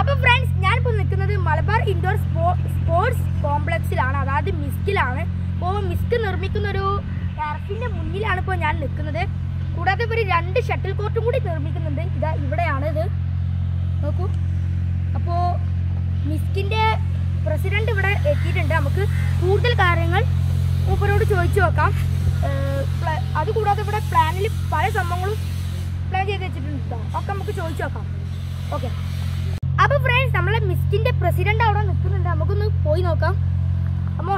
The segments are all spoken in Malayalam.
അപ്പൊ ഫ്രണ്ട്സ് ഞാനിപ്പോ നിൽക്കുന്നത് മലബാർ ഇൻഡോർ സ്പോർട്സ് കോംപ്ലക്സിലാണ് അതായത് മിസ്കിലാണ് അപ്പോൾ മിസ്ക് നിർമ്മിക്കുന്ന ഒരു ടർഫിന്റെ മുന്നിലാണ് ഇപ്പോൾ ഞാൻ നിൽക്കുന്നത് കൂടാതെ ഇവർ രണ്ട് ഷട്ടിൽ കോർട്ടും കൂടി നിർമ്മിക്കുന്നുണ്ട് ഇതാ ഇവിടെയാണ് ഇത് നോക്കൂ അപ്പോൾ മിസ്കിന്റെ പ്രസിഡന്റ് ഇവിടെ എത്തിയിട്ടുണ്ട് നമുക്ക് കൂടുതൽ കാര്യങ്ങൾ മൂപ്പരോട് ചോദിച്ചു നോക്കാം ഏഹ് പ്ല- അതുകൂടാതെ ഇവിടെ പ്ലാനിൽ പല സംഭവങ്ങളും പ്ലാൻ ചെയ്ത് വെച്ചിട്ടുണ്ട് കേട്ടോ ഒക്കെ നമുക്ക് ചോദിച്ചു നോക്കാം ഓക്കെ അപ്പൊ ഫ്രണ്ട്സ് നമ്മളെ മിസ്കിന്റെ പ്രസിഡന്റ് അവിടെ നിൽക്കുന്നുണ്ട് നമുക്കൊന്ന് പോയി നോക്കാം അമ്മോ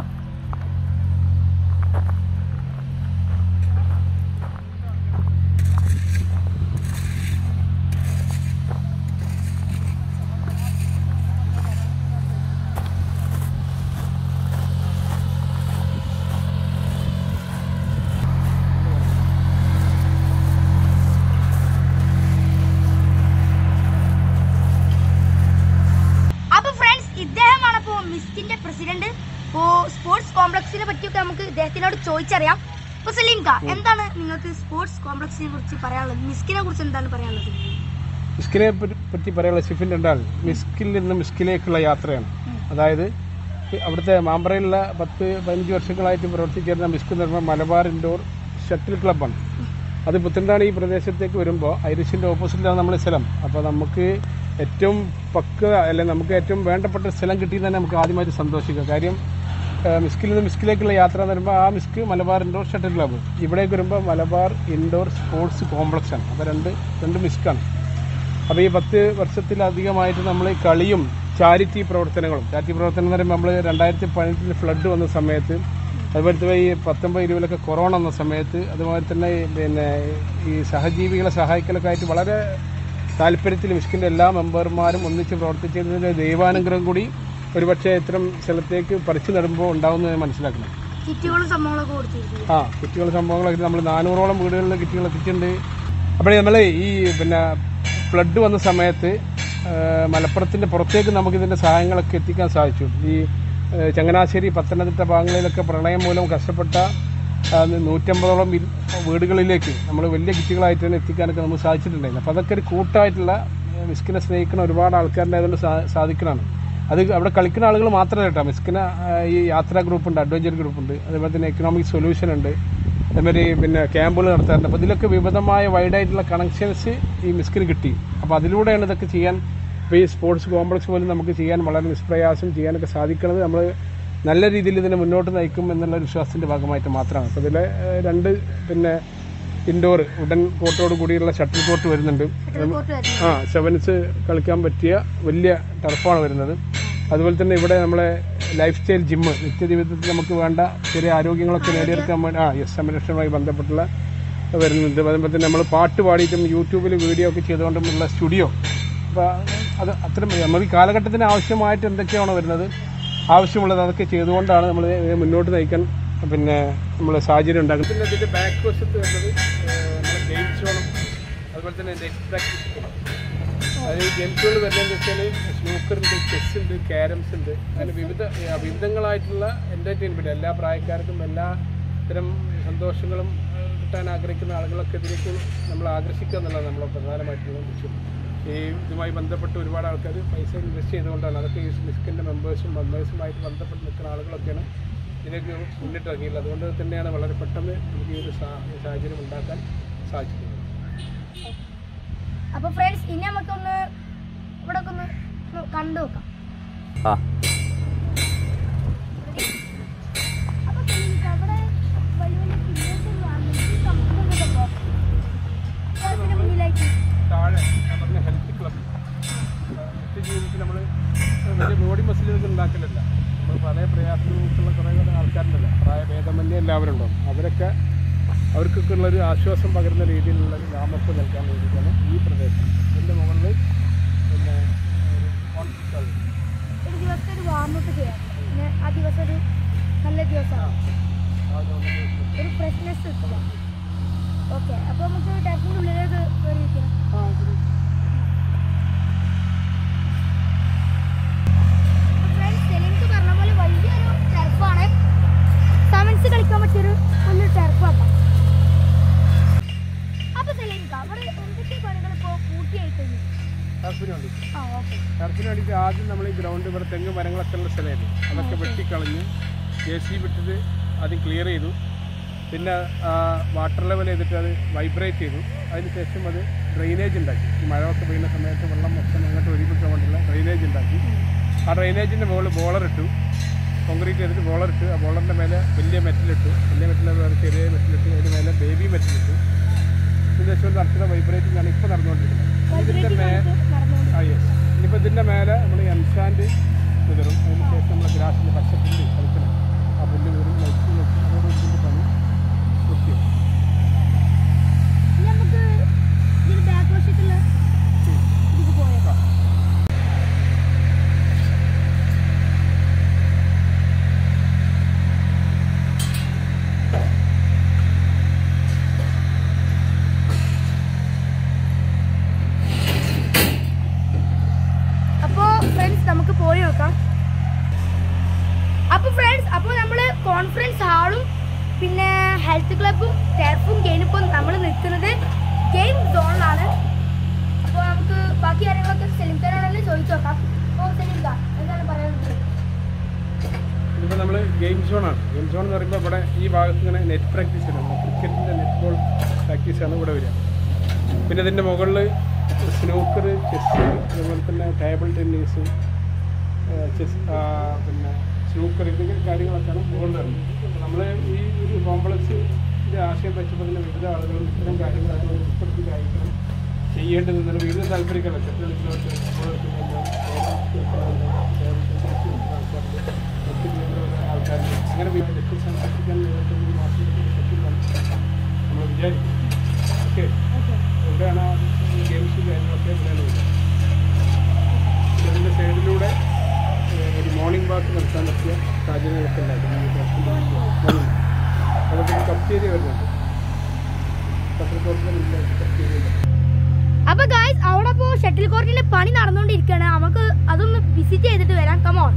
അപ്പൊ ഫ്രണ്ട്സ് ഇദ്ദേഹമാണ് ഇപ്പോ മിസ്കിന്റെ പ്രസിഡന്റ് ഇപ്പോ സ്പോർട്സ് കോംപ്ലക്സിനെ പറ്റിയൊക്കെ നമുക്ക് ഇദ്ദേഹത്തിനോട് ചോദിച്ചറിയാം അപ്പൊ സലീംക എന്താണ് നിങ്ങൾക്ക് സ്പോർട്സ് കോംപ്ലക്സിനെ കുറിച്ച് പറയാനുള്ളത് മിസ്കിനെ കുറിച്ച് എന്താണ് പറയാനുള്ളത് മിസ്കിനെ പറ്റി- പറ്റി പറയാനുള്ള ഷിഫിൻ രണ്ടാൾ മിസ്കിൽ നിന്ന് മിസ്കിലേക്കുള്ള യാത്രയാണ് അതായത് അവിടുത്തെ മാമ്പറയിലുള്ള പത്ത് പതിനഞ്ച് വർഷങ്ങളായിട്ട് പ്രവർത്തിച്ചിരുന്ന മിസ്ക് നിർമ്മ മലബാർ ഇൻഡോർ ഷട്ടിൽ ക്ലബ്ബാണ് അത് പുത്തൻതാണി ഈ പ്രദേശത്തേക്ക് വരുമ്പോൾ ഐറിഷിൻ്റെ ഓപ്പോസിറ്റിലാണ് നമ്മുടെ സ്ഥലം അപ്പോൾ നമുക്ക് ഏറ്റവും പക്ക അല്ലെ നമുക്ക് ഏറ്റവും വേണ്ടപ്പെട്ട സ്ഥലം കിട്ടിയെന്ന് തന്നെ നമുക്ക് ആദ്യമായിട്ട് സന്തോഷിക്കാം കാര്യം ആ, മിസ്കിൽ നിന്ന് മിസ്കിലേക്കുള്ള യാത്ര എന്ന് പറയുമ്പോൾ ആ മിസ്ക് മലബാർ ഇൻഡോർ ഷട്ടിൽ ക്ലബ്ബ് ഇവിടേക്ക് വരുമ്പോൾ മലബാർ ഇൻഡോർ സ്പോർട്സ് കോംപ്ലക്സ് ആണ് അപ്പോൾ രണ്ട് രണ്ട് മിസ്കാണ് അപ്പോൾ ഈ പത്ത് വർഷത്തിലധികമായിട്ട് നമ്മൾ കളിയും ചാരിറ്റി പ്രവർത്തനങ്ങളും ചാരിറ്റി പ്രവർത്തനം എന്ന് പറയുമ്പോൾ നമ്മൾ രണ്ടായിരത്തി പതിനെട്ടിൽ ഫ്ലഡ് വന്ന സമയത്ത് അതുപോലെ തന്നെ ഈ പത്തൊമ്പത് ഇരുപതിലൊക്കെ കൊറോണ വന്ന സമയത്ത് അതുപോലെ തന്നെ ഈ പിന്നെ ഈ സഹജീവികളെ സഹായിക്കലൊക്കെ ആയിട്ട് വളരെ താല്പര്യത്തിൽ മിസ്കിൻ്റെ എല്ലാ മെമ്പർമാരും ഒന്നിച്ച് പ്രവർത്തിച്ചതിൻ്റെ ദൈവാനുഗ്രഹം കൂടി ഒരുപക്ഷെ ഇത്തരം സ്ഥലത്തേക്ക് പറിച്ചു നടുമ്പോൾ ഉണ്ടാവുമെന്ന് ഞാൻ മനസ്സിലാക്കണം കിറ്റുകളും സംഭവങ്ങളൊക്കെ കൊടുത്തിരിക്കുന്നത് ആ കിറ്റുകൾ സംഭവങ്ങളൊക്കെ നമ്മൾ നാനൂറോളം വീടുകളിൽ കിറ്റുകൾ എത്തിയിട്ടുണ്ട് അപ്പോൾ നമ്മൾ ഈ പിന്നെ ഫ്ലഡ് വന്ന സമയത്ത് ആ, മലപ്പുറത്തിൻ്റെ പുറത്തേക്ക് നമുക്കിതിൻ്റെ സഹായങ്ങളൊക്കെ എത്തിക്കാൻ സാധിച്ചു ഈ ആ, ചങ്ങനാശ്ശേരി പത്തനംതിട്ട ഭാഗങ്ങളിലൊക്കെ പ്രളയം മൂലം കഷ്ടപ്പെട്ട ആ, നൂറ്റമ്പതോളം വീ- വീടുകളിലേക്ക് നമ്മൾ വലിയ കിറ്റുകളായിട്ട് തന്നെ എത്തിക്കാനൊക്കെ നമുക്ക് സാധിച്ചിട്ടുണ്ടായിരുന്നു അപ്പോൾ അതൊക്കെ ഒരു കൂട്ടമായിട്ടുള്ള ആ, മിസ്കിനെ സ്നേഹിക്കുന്ന ഒരുപാട് ആൾക്കാരുടെ അതുകൊണ്ട് സാ സാധിക്കണമാണ് അത് അവിടെ കളിക്കുന്ന ആളുകൾ മാത്രമല്ല കേട്ടോ മിസ്കിന് ആ, ഈ യാത്രാ ഗ്രൂപ്പ് ഉണ്ട് അഡ്വഞ്ചർ ഗ്രൂപ്പ് ഉണ്ട് അതുപോലെ തന്നെ എക്കണോമിക് സൊല്യൂഷൻ ഉണ്ട് അതേമാതിരി പിന്നെ ക്യാമ്പുകൾ നടത്താറുണ്ട് അപ്പോൾ ഇതിലൊക്കെ വിവിധമായ വൈഡായിട്ടുള്ള കണക്ഷൻസ് ഈ മിസ്കിന് കിട്ടി അപ്പോൾ അതിലൂടെയാണ് ഇതൊക്കെ ചെയ്യാൻ ഇപ്പോൾ ഈ സ്പോർട്സ് കോംപ്ലക്സ് പോലും നമുക്ക് ചെയ്യാൻ വളരെ നിഷ്പ്രയാസം ചെയ്യാനൊക്കെ സാധിക്കുന്നത് നമ്മൾ നല്ല രീതിയിൽ ഇതിനെ മുന്നോട്ട് നയിക്കും എന്നുള്ള ഒരു വിശ്വാസത്തിൻ്റെ ഭാഗമായിട്ട് മാത്രമാണ് അപ്പോൾ ഇതിലെ ഏഹ്, രണ്ട് പിന്നെ ഇൻഡോർ ഉടൻ കോർട്ടോട് കൂടിയുള്ള ഷട്ടിൽ കോർട്ട് വരുന്നുണ്ട് ഷട്ടിൽ കോർട്ട് വരുന്നത് ആ സെവൻസ് കളിക്കാൻ പറ്റിയ വലിയ ടർഫാണ് വരുന്നത് അതുപോലെ തന്നെ ഇവിടെ നമ്മളെ ലൈഫ് സ്റ്റൈൽ ജിമ്മ് നിത്യജീവിതത്തിൽ നമുക്ക് വേണ്ട ചെറിയ ആരോഗ്യങ്ങളൊക്കെ നേടിയെടുക്കാൻ വേണ്ടി ആ യെസ് സംരക്ഷണവുമായി ബന്ധപ്പെട്ടുള്ള വരുന്നുണ്ട് അതുപോലെ തന്നെ നമ്മൾ പാട്ട് പാടിയിട്ടും യൂട്യൂബിൽ വീഡിയോ ഒക്കെ ചെയ്തുകൊണ്ടുമുള്ള സ്റ്റുഡിയോ അപ്പോൾ അത് അത്തരം നമ്മൾ ഈ കാലഘട്ടത്തിന് ആവശ്യമായിട്ട് എന്തൊക്കെയാണോ വരുന്നത് ആവശ്യമുള്ളത് അതൊക്കെ ചെയ്തുകൊണ്ടാണ് നമ്മൾ മുന്നോട്ട് നയിക്കാൻ പിന്നെ നമ്മൾ സാഹചര്യം ഉണ്ടാക്കുന്നത് പിന്നെ ഇതിൻ്റെ ബാക്ക് വശത്ത് വരുന്നത് നമ്മുടെ ഗെയിം ഷോളും അതുപോലെ തന്നെ നെറ്റ് പ്രാക്ടീസ് അത് ഈ ഗെയിംസുകൾ വരുന്നതെന്ന് വെച്ചാൽ സ്നൂക്കർ ഉണ്ട് ചെസ് ഉണ്ട് ക്യാരംസ് ഉണ്ട് അങ്ങനെ വിവിധ ആ, വിവിധങ്ങളായിട്ടുള്ള എൻ്റർടൈൻമെൻറ്റ് എല്ലാ പ്രായക്കാർക്കും എല്ലാ ഇത്തരം സന്തോഷങ്ങളും ആ, കിട്ടാൻ ആഗ്രഹിക്കുന്ന ആളുകളൊക്കെ ഇതിലേക്ക് നമ്മൾ ആകർഷിക്കുക എന്നുള്ളതാണ് നമ്മളെ പ്രധാനമായിട്ടുള്ള ലക്ഷ്യം ഈ ഇതുമായി ബന്ധപ്പെട്ട് ഒരുപാട് ആൾക്കാർ പൈസ ഇൻവെസ്റ്റ് ചെയ്തുകൊണ്ടാണ് അതൊക്കെ ഈ മിസ്കിൻ്റെ മെമ്പേഴ്സും മെമ്പേഴ്സുമായിട്ട് ബന്ധപ്പെട്ട് നിൽക്കുന്ന ആളുകളൊക്കെയാണ് ഇതിലേക്ക് മുന്നിട്ടിറങ്ങിയിട്ടുള്ളത് അതുകൊണ്ട് തന്നെയാണ് വളരെ പെട്ടെന്ന് നമുക്ക് ഈ ഒരു സാ- സാഹചര്യം ഉണ്ടാക്കാൻ സാധിച്ചിട്ടുള്ളത് അപ്പൊ ഫ്രണ്ട്സ് ഇനി നമുക്കൊന്ന് ഇവിടെ ഒക്കെ ഒന്ന് ഒന്ന് കണ്ടു നോക്കാം ആ അപ്പൊ സലീംക, അവിടെ വലിയ വലിയ pillars ഉം വാങ്ങി, ഈ സംഭവങ്ങളൊക്കെ ഉണ്ടോ? അതിന് മുന്നിലായിട്ട് താഴെ ഞാൻ പറഞ്ഞ ഹെൽത്ത് ക്ലബ് നിത്യ ജീവിതത്തിൽ നമ്മൾ വലിയ ബോഡി മസിലൊക്കെ ഉണ്ടാക്കലല്ല നമ്മൾ പല പ്രയാസങ്ങളുള്ള കുറേ കുറേ ആൾക്കാരുണ്ടല്ലോ പ്രായഭേദമന്യേ എല്ലാവരും ഉണ്ടാവും അവരൊക്കെ അവർക്കൊക്കെ ഉള്ളൊരു ആശ്വാസം പകരുന്ന രീതിയിലുള്ള ഒരു ഗ്രാമപ്പ് നൽകാൻ വേണ്ടിയിട്ടാണ് ഈ പ്രദേശം ഇതിൻ്റെ മുകളിൽ പിന്നെ ഒരു കോൺഫറൻസ് ഹാൾ ഉണ്ട്. ഒരു ദിവസത്തെ ഒരു വാമപ്പ് ചെയ്യാം പിന്നെ ആ ദിവസം ഒരു നല്ല ദിവസമാണ് ആ നമുക്ക് ഒരു ഫ്രഷ്നെസ് കിട്ടുക ഓക്കെ അപ്പോൾ നമുക്ക് ടെറസിൻ്റെ ഉള്ളിലേക്ക് കയറിയിരിക്കണം ആ ഇതിൽ ഫ്രണ്ട്സ് സെലിൻക്ക് പറഞ്ഞ പോലെ വലിയൊരു ടെറഫാണ് സെവൻസ് കളിക്കാൻ പറ്റിയൊരു വലിയൊരു ടെറഫാണ് അപ്പോൾ സെലിൻക്ക് അവിടെ എന്തൊക്കെ പണികൾ ഇപ്പോൾ പൂർത്തിയായി കഴിഞ്ഞു ടർഫിന് വേണ്ടിയിട്ട് ആദ്യം നമ്മൾ ഈ ഗ്രൗണ്ട് ഇവിടെ തെങ്ങ് മരങ്ങളൊക്കെ ഉള്ള സ്ഥലമായിരുന്നു അതൊക്കെ വെട്ടിക്കളഞ്ഞ് ജെ സി വിട്ടിട്ട് ആദ്യം ക്ലിയർ ചെയ്തു പിന്നെ വാട്ടർ ലെവൽ ചെയ്തിട്ട് അത് വൈബ്രേറ്റ് ചെയ്തു അതിനുശേഷം അത് ഡ്രെയിനേജ് ഉണ്ടാക്കി ഈ മഴയൊക്കെ പെയ്യുന്ന സമയത്ത് വെള്ളം മൊത്തം അങ്ങോട്ട് ഒഴിപ്പിക്കാൻ വേണ്ടിയുള്ള ഡ്രെയിനേജ് ഉണ്ടാക്കി ആ ഡ്രെയിനേജിൻ്റെ മുകളിൽ ബോളർ ഇട്ടു കോൺക്രീറ്റ് ചെയ്തിട്ട് ബോളർ ഇട്ടു ആ ബോളറിൻ്റെ മേലെ വലിയ മെറ്റലിട്ടു വലിയ മെറ്റൽ വേറെ ചെറിയ മെറ്റലിട്ടു അതിന് മേലെ ബേബി മെറ്റലിട്ടു ഇതിനുശേഷം നടത്തുന്ന വൈബ്രേറ്റിംഗ് ആണ് ഇപ്പോൾ നടന്നുകൊണ്ടിരിക്കുന്നത് ഇതിൻ്റെ മേ നടന്നുകൊണ്ട് ആ യെസ് ഇനിയിപ്പോൾ ഇതിൻ്റെ മേലെ നമ്മൾ എംസാൻഡ് വിതറും അതിന് ശേഷം നമ്മൾ ഗ്രാസിൻ്റെ പച്ചപ്പുല്ല് കളിക്കണം ആ പുല്ല് വിതറും ലൈറ്റ് വെച്ച് അതോടെ ഇതിൻ്റെ പണി വൃത്തിയാവും ഇനി നമുക്ക് ഇതിന് ബാക്ക് വശത്തുള്ള ഇതിക്ക് പോയേക്കാം അപ്പോ ഫ്രണ്ട്സ് നമുക്ക് പോയി നോക്കാം അപ്പൊ ഫ്രണ്ട്സ് അപ്പോൾ നമ്മൾ കോൺഫറൻസ് ഹാളും പിന്നെ ഹെൽത്ത് ക്ലബും ടെർഫും ഗെയിമിപ്പോൾ നമ്മൾ നിൽക്കുന്നത് ഗെയിം സോണിലാണ് അപ്പോൾ നമുക്ക് ബാക്കി കാര്യങ്ങളൊക്കെ സെലിംഖാനോടല്ലേ ചോദിച്ചു നോക്കാം അപ്പോൾ സെലിംഖ എന്താണ് പറയാനുള്ളത് ഇതിപ്പോൾ നമ്മൾ ഗെയിം സോണാണ് ഗെയിം സോൺ എന്ന് പറയുമ്പോൾ ഇവിടെ ഈ ഭാഗത്ത് ഇങ്ങനെ നെറ്റ് പ്രാക്ടീസ് ആണ് ക്രിക്കറ്റിൻ്റെ നെറ്റ് ബോൾ പ്രാക്ടീസാണ് ഇവിടെ വരിക പിന്നെ ഇതിൻ്റെ മുകളിൽ സ്നൂക്കർ ചെസ് അതുപോലെ തന്നെ ടേബിൾ ടെന്നീസ് ചെസ് പിന്നെ സ്നൂക്കർ ഇതൊക്കെ കാര്യങ്ങളൊക്കെയാണ് മുകളിൽ വരുന്നത് അപ്പോൾ നമ്മൾ ഈ ഒരു കോംപ്ലക്സിൻ്റെ ആശയം വെച്ചപ്പോൾ തന്നെ വിവിധ ആളുകൾ ഇത്തരം കാര്യങ്ങളൊക്കെ ഉൾപ്പെടുത്തി കാര്യങ്ങളും ചെയ്യേണ്ടതെന്നുള്ള വിവിധ താല്പര്യങ്ങളൊക്കെ ആൾക്കാർ അങ്ങനെ വ്യത്യസ്ത സംസ്കരിക്കാൻ നമ്മൾ വിചാരിക്കും ഓക്കെ എവിടെയാണ് ആ ഗെയിംസ് കാര്യങ്ങളൊക്കെ എവിടെയാണ് വരുന്നത് ഇതിൻ്റെ സൈഡിലൂടെ ഏഹ്, ഒരു മോർണിംഗ് വാക്ക് നടത്താൻ പറ്റിയ സാഹചര്യങ്ങളൊക്കെ ഉണ്ടായിരുന്നു അതൊക്കെ കഫ്റ്റേരിയ വരുന്നുണ്ട് പത്രത്തോട്ടത്തിലില്ല കഫ്റ്റേരിയ അപ്പൊ ഗായ്സ് അവിടെ ഇപ്പോൾ ഷട്ടിൽ കോർട്ടിന്റെ പണി നടന്നുകൊണ്ടിരിക്കുകയാണ് നമുക്ക് അതൊന്ന് വിസിറ്റ് ചെയ്തിട്ട് വരാം കമോൺ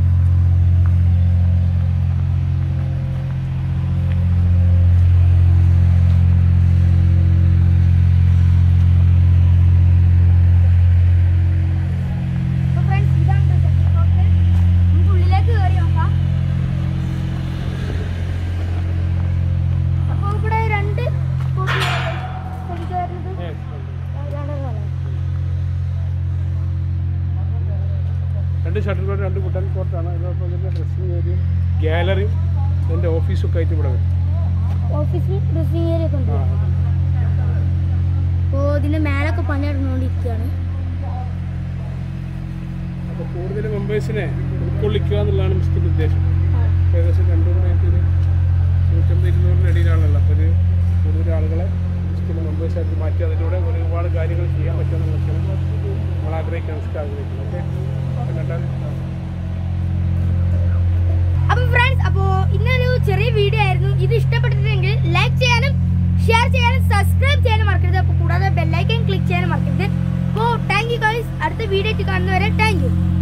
ഉള്ളിലേക്ക് കയറി നോക്കാം അപ്പൊ ഇവിടെ രണ്ട് കോർട്ടുകളാണ് എനിക്ക് വരുന്നത് രണ്ട് ഷട്ടിൽ കോർട്ട് രണ്ട് കുട്ടൻ കോർട്ടാണ് അതോടൊപ്പം തന്നെ ഡ്രസ്സിംഗ് ഏരിയയും ഗാലറിയും എൻ്റെ ഓഫീസൊക്കെ ആയിട്ട് ഇവിടെ വരും ഓഫീസിൽ ഡ്രസ്സിംഗ് ഏരിയ ഒക്കെ ഉണ്ട് ആ അതെ. അപ്പോൾ ഇതിന്റെ മേലൊക്കെ പണി നടന്നുകൊണ്ടിരിക്കുകയാണ് അപ്പോൾ കൂടുതൽ മെമ്പേഴ്സിനെ ഉൾക്കൊള്ളിക്കുക എന്നുള്ളതാണ് മിസ്റ്റിൻ്റെ ഉദ്ദേശം ഏകദേശം രണ്ടു മണിയായിട്ട് നൂറ്റമ്പത് ഇരുന്നൂറിന് ഇടയിലാണല്ലോ അപ്പോൾ ഒരു കൂടുതൽ ആളുകളെ മിസ്റ്റിൻ്റെ മെമ്പേഴ്സായിട്ട് മാറ്റി അതിലൂടെ ഒരുപാട് കാര്യങ്ങൾ ചെയ്യാൻ പറ്റുമെന്നുള്ളതൊക്കെയാണ് നമ്മൾ ആഗ്രഹിക്കാൻ ആഗ്രഹിക്കുന്നത് ഓക്കെ രണ്ടാം അപ്പൊ ഫ്രണ്ട്സ് അപ്പോ ഇന്നൊരു ചെറിയ വീഡിയോ ആയിരുന്നു ഇത് ഇഷ്ടപ്പെട്ടിട്ടുണ്ടെങ്കിൽ ലൈക്ക് ചെയ്യാനും ഷെയർ ചെയ്യാനും സബ്സ്ക്രൈബ് ചെയ്യാനും മറക്കരുത് അപ്പൊ കൂടാതെ ബെല്ലൈക്കൻ ക്ലിക്ക് ചെയ്യാനും മറക്കരുത് അപ്പോൾ താങ്ക് യു ഗൈസ് അടുത്ത വീഡിയോ ആയിട്ട് കാണുന്നവരെ താങ്ക് യു